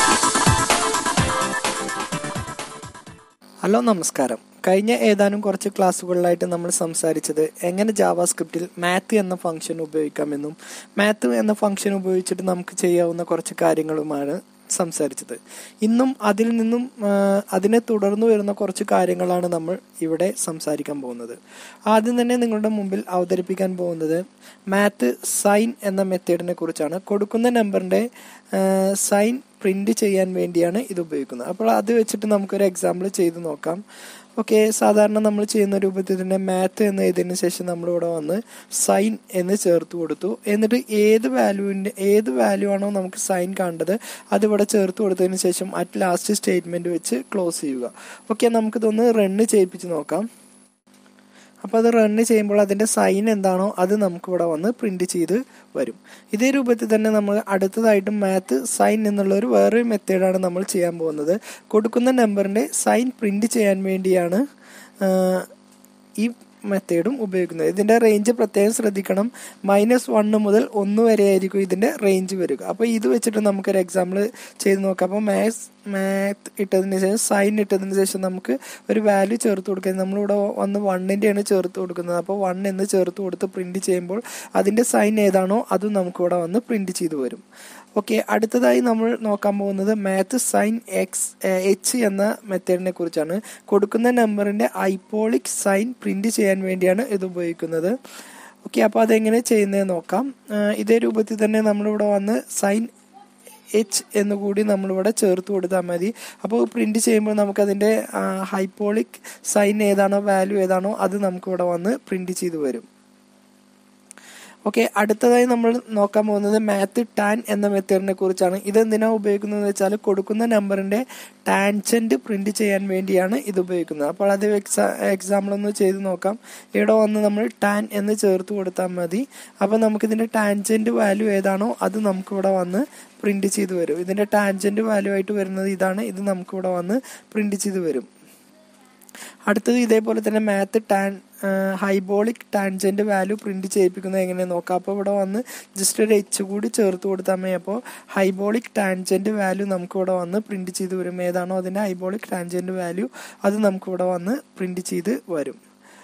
hello നമസ്കാരം കഴിഞ്ഞ ഏതാനും കുറച്ച് ക്ലാസ്സുകളിലായിട്ട് നമ്മൾ സംസാരിച്ചത് എങ്ങനെ ജാവാസ്ക്രിപ്റ്റിൽ മാത്ത് എന്ന ഫംഗ്ഷൻ ഉപയോഗിക്കാമെന്നും മാത്ത് എന്ന ഫംഗ്ഷൻ ഉപയോഗിച്ചിട്ട് നമുക്ക് ചെയ്യാവുന്ന കുറച്ച് കാര്യങ്ങളുമാണ് സംസാരിച്ചത് ഇന്നും അതിൽ നിന്നും ആ, അതിനെ തുടർന്നു വരുന്ന കുറച്ച് കാര്യങ്ങളാണ് നമ്മൾ ഇവിടെ സംസാരിക്കാൻ പോകുന്നത് ആദ്യം തന്നെ നിങ്ങളുടെ മുമ്പിൽ അവതരിപ്പിക്കാൻ പോകുന്നത് മാത്ത് സൈൻ എന്ന മെത്തേഡിനെ കുറിച്ചാണ് കൊടുക്കുന്ന നമ്പറിന്റെ സൈൻ പ്രിന്റ് ചെയ്യാൻ വേണ്ടിയാണ് ഇത് ഉപയോഗിക്കുന്നത് അപ്പോൾ അത് വെച്ചിട്ട് നമുക്കൊരു എക്സാമ്പിൾ ചെയ്ത് നോക്കാം ഓക്കെ സാധാരണ നമ്മൾ ചെയ്യുന്ന രൂപത്തിൽ തന്നെ മാത്ത് എന്ന് എഴുതിയതിന് ശേഷം നമ്മളിവിടെ വന്ന് സൈൻ എന്ന് ചേർത്ത് കൊടുത്തു എന്നിട്ട് ഏത് വാല്യൂവിൻ്റെ ഏത് വാല്യൂ ആണോ നമുക്ക് സൈൻ കാണേണ്ടത് അതിവിടെ ചേർത്ത് കൊടുത്തതിന് ശേഷം അറ്റ് ലാസ്റ്റ് സ്റ്റേറ്റ്മെന്റ് വെച്ച് ക്ലോസ് ചെയ്യുക ഓക്കെ നമുക്കിതൊന്ന് റണ്ണ് ചെയ്യിപ്പിച്ച് നോക്കാം അപ്പോൾ അത് റണ്ണ് ചെയ്യുമ്പോൾ അതിൻ്റെ സൈൻ എന്താണോ അത് നമുക്ക് ഇവിടെ വന്ന് പ്രിന്റ് ചെയ്ത് വരും ഇതേ രൂപത്തിൽ തന്നെ നമ്മൾ അടുത്തതായിട്ട് മാത്ത് സൈൻ എന്നുള്ള ഒരു വേറൊരു മെത്തേഡാണ് നമ്മൾ ചെയ്യാൻ പോകുന്നത് കൊടുക്കുന്ന നമ്പറിൻ്റെ സൈൻ പ്രിന്റ് ചെയ്യാൻ വേണ്ടിയാണ് ആ, ഈ മെത്തേഡും ഉപയോഗിക്കുന്നത് ഇതിൻ്റെ റേഞ്ച് പ്രത്യേകം ശ്രദ്ധിക്കണം മൈനസ് വണ്ണ് മുതൽ ഒന്ന് വരെ ആയിരിക്കും ഇതിൻ്റെ റേഞ്ച് വരിക അപ്പോൾ ഇത് വെച്ചിട്ട് നമുക്കൊരു എക്സാമ്പിൾ ചെയ്ത് നോക്കാം അപ്പോൾ മാത്സ് മാത്ത് ഇട്ടതിന് ശേഷം സൈൻ ഇട്ടതിന് ശേഷം നമുക്ക് ഒരു വാല്യൂ ചേർത്ത് കൊടുക്കുന്നത് നമ്മളിവിടെ വന്ന് വണ്ണിൻ്റെയാണ് ചേർത്ത് കൊടുക്കുന്നത് അപ്പോൾ വൺ എന്ന് ചേർത്ത് കൊടുത്ത് പ്രിന്റ് ചെയ്യുമ്പോൾ അതിൻ്റെ സൈൻ ഏതാണോ അതും നമുക്കിവിടെ വന്ന് പ്രിന്റ് ചെയ്ത് വരും ഓക്കെ അടുത്തതായി നമ്മൾ നോക്കാൻ പോകുന്നത് മാത്ത് സൈൻ എക്സ് എച്ച് എന്ന മെത്തേഡിനെ കുറിച്ചാണ് കൊടുക്കുന്ന നമ്പറിന്റെ ഐപോളിക് സൈൻ പ്രിന്റ് ചെയ്യാൻ വേണ്ടിയാണ് ഇത് ഉപയോഗിക്കുന്നത് ഓക്കെ അപ്പോൾ അതെങ്ങനെ ചെയ്യുന്നത് നോക്കാം ആ, ഇതേ രൂപത്തിൽ തന്നെ നമ്മളിവിടെ വന്ന് സൈൻ എച്ച് എന്ന് കൂടി നമ്മളിവിടെ ചേർത്ത് കൊടുത്താൽ മതി അപ്പോൾ പ്രിന്റ് ചെയ്യുമ്പോൾ നമുക്കതിൻ്റെ ഹൈപ്പോളിക് സൈൻ ഏതാണോ വാല്യൂ ഏതാണോ അത് നമുക്കിവിടെ വന്ന് പ്രിന്റ് ചെയ്ത് വരും ഓക്കെ അടുത്തതായി നമ്മൾ നോക്കാൻ പോകുന്നത് മാത്ത് ടാൻ എന്ന മെത്തേഡിനെ കുറിച്ചാണ് ഇത് എന്തിനാണ് ഉപയോഗിക്കുന്നത് വെച്ചാൽ കൊടുക്കുന്ന നമ്പറിന്റെ ടാൻജന്റ് പ്രിന്റ് ചെയ്യാൻ വേണ്ടിയാണ് ഇത് ഉപയോഗിക്കുന്നത് അപ്പോൾ അത് എക്സാ എക്സാമ്പിൾ ഒന്ന് ചെയ്ത് നോക്കാം ഇവിടെ വന്ന് നമ്മൾ ടാൻ എന്ന് ചേർത്ത് കൊടുത്താൽ മതി അപ്പോൾ നമുക്കിതിന്റെ ടാൻജന്റ് വാല്യൂ ഏതാണോ അത് നമുക്കിവിടെ വന്ന് പ്രിന്റ് ചെയ്ത് വരും ഇതിന്റെ ടാൻജന്റ് വാല്യൂ ആയിട്ട് വരുന്നത് ഇതാണ് ഇത് നമുക്കിവിടെ വന്ന് പ്രിന്റ് ചെയ്ത് വരും അടുത്തത് ഇതേപോലെ തന്നെ math tan hyperbolic tangent value print ചെയ്യിപ്പിക്കുന്നത് എങ്ങനെ നോക്കാം അപ്പോൾ ഇവിടെ വന്ന് ജസ്റ്റ് ഒരു എച്ച് കൂടി ചേർത്ത് കൊടുത്താൽ മതി അപ്പോൾ ഹൈബോളിക് ടാൻജന്റ് വാല്യൂ നമുക്ക് ഇവിടെ വന്ന് പ്രിന്റ് ചെയ്ത് വരും ഏതാണോ അതിന്റെ ഹൈബോളിക് ടാൻജന്റ് വാല്യൂ അത് നമുക്ക് ഇവിടെ വന്ന് പ്രിന്റ് ചെയ്ത് വരും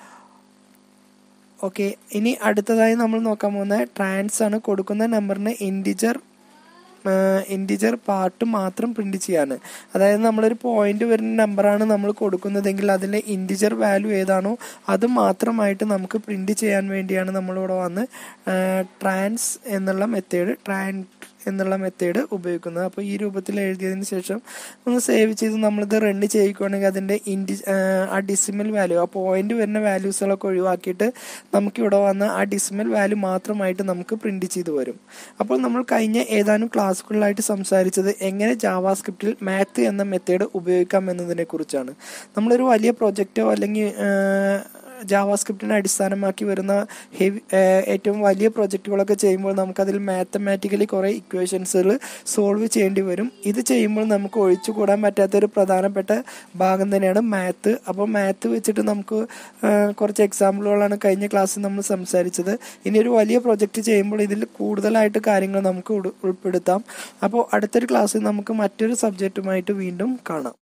ഓക്കെ ഇനി അടുത്തതായി നമ്മൾ നോക്കാൻ പോകുന്നത് ട്രാൻസ് ആണ് കൊടുക്കുന്ന നമ്പറിന് ഇൻഡിജർ ഇൻഡിജർ പാർട്ട് മാത്രം പ്രിന്റ് ചെയ്യാണ് അതായത് നമ്മളൊരു പോയിന്റ് വരുന്ന നമ്പറാണ് നമ്മൾ കൊടുക്കുന്നതെങ്കിൽ അതിലെ ഇൻഡിജർ വാല്യൂ ഏതാണോ അത് മാത്രമായിട്ട് നമുക്ക് പ്രിന്റ് ചെയ്യാൻ വേണ്ടിയാണ് നമ്മളിവിടെ വന്ന് ട്രാൻസ് എന്നുള്ള മെത്തേഡ് ട്രാൻ എന്നുള്ള മെത്തേഡ് ഉപയോഗിക്കുന്നത് അപ്പോൾ ഈ രൂപത്തിൽ എഴുതിയതിന് ശേഷം ഒന്ന് സേവ് ചെയ്ത് നമ്മളിത് റണ്ണ് ചെയ്യിക്കുകയാണെങ്കിൽ അതിൻ്റെ ഇൻഡി ആ ഡിസിമൽ വാല്യൂ ആ പോയിന്റ് വരുന്ന വാല്യൂസുകളൊക്കെ ഒഴിവാക്കിയിട്ട് നമുക്കിവിടെ വന്ന് ആ ഡിസിമൽ വാല്യൂ മാത്രമായിട്ട് നമുക്ക് പ്രിന്റ് ചെയ്ത് വരും അപ്പോൾ നമ്മൾ കഴിഞ്ഞ ഏതാനും ക്ലാസ്സുകളിലായിട്ട് സംസാരിച്ചത് എങ്ങനെ ജാവാസ്ക്രിപ്റ്റിൽ മാത്ത് എന്ന മെത്തേഡ് ഉപയോഗിക്കാം എന്നതിനെ കുറിച്ചാണ് നമ്മളൊരു വലിയ പ്രൊജക്റ്റോ അല്ലെങ്കിൽ ജാവാസ്ക്രിപ്റ്റിനെ അടിസ്ഥാനമാക്കി വരുന്ന ഹെവി ഏറ്റവും വലിയ പ്രൊജക്റ്റുകളൊക്കെ ചെയ്യുമ്പോൾ നമുക്കതിൽ മാത്തമാറ്റിക്കലി കുറേ ഇക്വേഷൻസുകൾ സോൾവ് ചെയ്യേണ്ടി വരും ഇത് ചെയ്യുമ്പോൾ നമുക്ക് ഒഴിച്ചുകൂടാൻ പറ്റാത്ത ഒരു പ്രധാനപ്പെട്ട ഭാഗം തന്നെയാണ് മാത്ത് അപ്പോൾ മാത്ത് വെച്ചിട്ട് നമുക്ക് ആ, കുറച്ച് എക്സാമ്പിളുകളാണ് കഴിഞ്ഞ ക്ലാസ്സിൽ നമ്മൾ സംസാരിച്ചത് ഇനി ഒരു വലിയ പ്രൊജക്റ്റ് ചെയ്യുമ്പോൾ ഇതിൽ കൂടുതലായിട്ട് കാര്യങ്ങൾ നമുക്ക് ഉൾ- ഉൾപ്പെടുത്താം അപ്പോൾ അടുത്തൊരു ക്ലാസ്സിൽ നമുക്ക് മറ്റൊരു സബ്ജക്റ്റുമായിട്ട് വീണ്ടും കാണാം